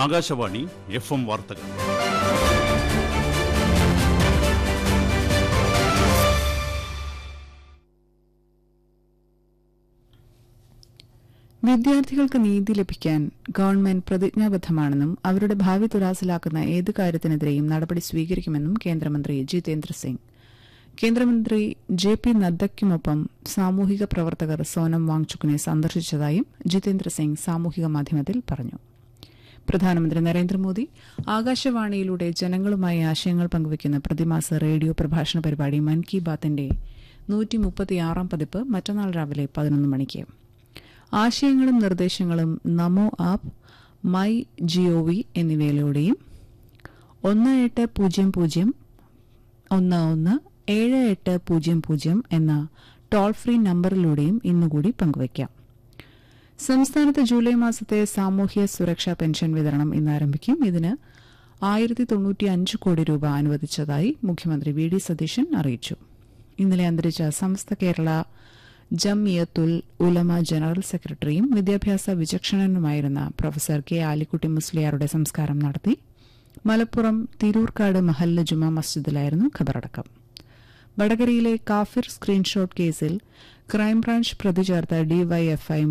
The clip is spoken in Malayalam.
ആകാശവാണി എഫ് എം വാർത്തകൾ വിദ്യാർത്ഥികൾക്ക് നീതി ലഭിക്കാൻ ഗവൺമെന്റ് പ്രതിജ്ഞാബദ്ധമാണെന്നും അവരുടെ ഭാവി തുലാസിലാക്കുന്ന ഏത് കാര്യത്തിനെതിരെയും നടപടി സ്വീകരിക്കുമെന്നും കേന്ദ്രമന്ത്രി ജിതേന്ദ്ര സിംഗ് കേന്ദ്രമന്ത്രി ജെ പി നദ്ദയ്ക്കുമൊപ്പം സാമൂഹിക പ്രവർത്തകർ സോനം വാങ്ചുക്കിനെ സന്ദർശിച്ചതായും ജിതേന്ദ്ര സിംഗ് സാമൂഹിക മാധ്യമത്തിൽ പറഞ്ഞു പ്രധാനമന്ത്രി നരേന്ദ്രമോദി ആകാശവാണിയിലൂടെ ജനങ്ങളുമായി ആശയങ്ങൾ പങ്കുവയ്ക്കുന്ന പ്രതിമാസ റേഡിയോ പ്രഭാഷണ പരിപാടി മൻ കി ബാത്തിന്റെ നൂറ്റി മുപ്പത്തിയാറാം പതിപ്പ് മറ്റന്നാൾ രാവിലെ പതിനൊന്ന് മണിക്ക് ആശയങ്ങളും നിർദ്ദേശങ്ങളും നമോ ആപ്പ് മൈ ജിഒവി എന്നിവയിലൂടെയും ഒന്ന് എട്ട് പൂജ്യം പൂജ്യം ഒന്ന് ഒന്ന് ഏഴ് എട്ട് പൂജ്യം പൂജ്യം എന്ന ടോൾ ഫ്രീ നമ്പറിലൂടെയും ഇന്നുകൂടി പങ്കുവയ്ക്കാം സംസ്ഥാനത്ത് ജൂലൈ മാസത്തെ സാമൂഹ്യ സുരക്ഷാ പെൻഷൻ വിതരണം ഇന്ന് ആരംഭിക്കും ഇതിന് ആയിരത്തി തൊണ്ണൂറ്റി അഞ്ച് കോടി രൂപ അനുവദിച്ചതായി മുഖ്യമന്ത്രി വി ഡി സതീശൻ അറിയിച്ചു ഇന്നലെ അന്തരിച്ച സമസ്ത കേരള ജംഇയത്തുൽ ഉലമ ജനറൽ സെക്രട്ടറിയും വിദ്യാഭ്യാസ വിചക്ഷണനുമായിരുന്ന പ്രൊഫസർ കെ ആലിക്കുട്ടി മുസ്ലിയാരുടെ സംസ്കാരം നടത്തി മലപ്പുറം തിരൂർക്കാട് മഹല്ല ജുമാ മസ്ജിദിലായിരുന്നു ഖബറടക്കം വടകരയിലെ കാഫിർ സ്ക്രീൻഷോട്ട് കേസിൽ ക്രൈംബ്രാഞ്ച് പ്രതി ചേർത്ത ഡിവൈഎഫ്ഐ